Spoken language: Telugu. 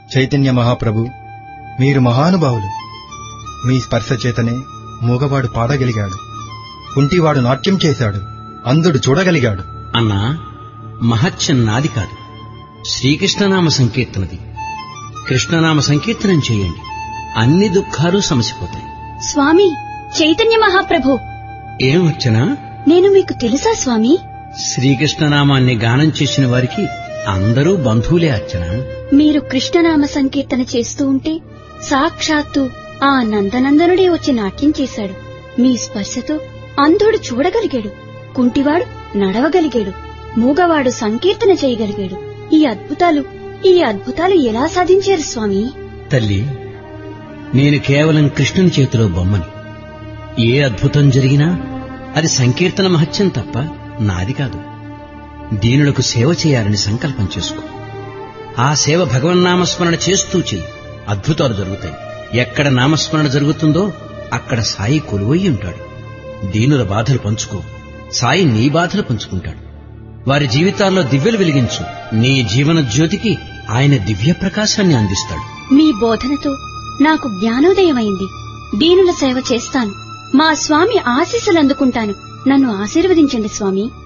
చైతన్య మహాప్రభు మీరు మహానుభావులు మీ స్పర్శ చేతనే మూగవాడు పాడగలిగాడు కుంటివాడు నాట్యం చేశాడు అంధుడు చూడగలిగాడు అన్నా మహత్యం నాది కాదు శ్రీకృష్ణనామ సంకీర్తనది కృష్ణనామ సంకీర్తనం చేయండి అన్ని దుఃఖాలు సమసిపోతాయి స్వామి చైతన్య మహాప్రభు ఏం వచ్చనా నేను మీకు తెలుసా స్వామి శ్రీకృష్ణనామాన్ని గానం చేసిన వారికి అందరూ బంధువులే అర్చన మీరు కృష్ణనామ సంకీర్తన చేస్తూ ఉంటే సాక్షాత్తు ఆ నందనందనుడే వచ్చి నాట్యం చేశాడు మీ స్పర్శతో అంధుడు చూడగలిగాడు కుంటివాడు నడవగలిగాడు మూగవాడు సంకీర్తన చేయగలిగాడు ఈ అద్భుతాలు ఈ అద్భుతాలు ఎలా సాధించారు స్వామి తల్లి నేను కేవలం కృష్ణుని చేతిలో బొమ్మని ఏ అద్భుతం జరిగినా అది సంకీర్తన మహత్యం తప్ప నాది కాదు దీనులకు సేవ చేయాలని సంకల్పం చేసుకో ఆ సేవ భగవన్నామస్మరణ చేస్తూ చెయ్యి అద్భుతాలు జరుగుతాయి ఎక్కడ నామస్మరణ జరుగుతుందో అక్కడ సాయి కొలువై ఉంటాడు దీనుల బాధలు పంచుకో సాయి నీ బాధలు పంచుకుంటాడు వారి జీవితాల్లో దివ్యలు వెలిగించు నీ జీవన జ్యోతికి ఆయన దివ్య ప్రకాశాన్ని అందిస్తాడు మీ బోధనతో నాకు జ్ఞానోదయమైంది దీనుల సేవ చేస్తాను మా స్వామి ఆశీస్సులు అందుకుంటాను నన్ను ఆశీర్వదించండి స్వామి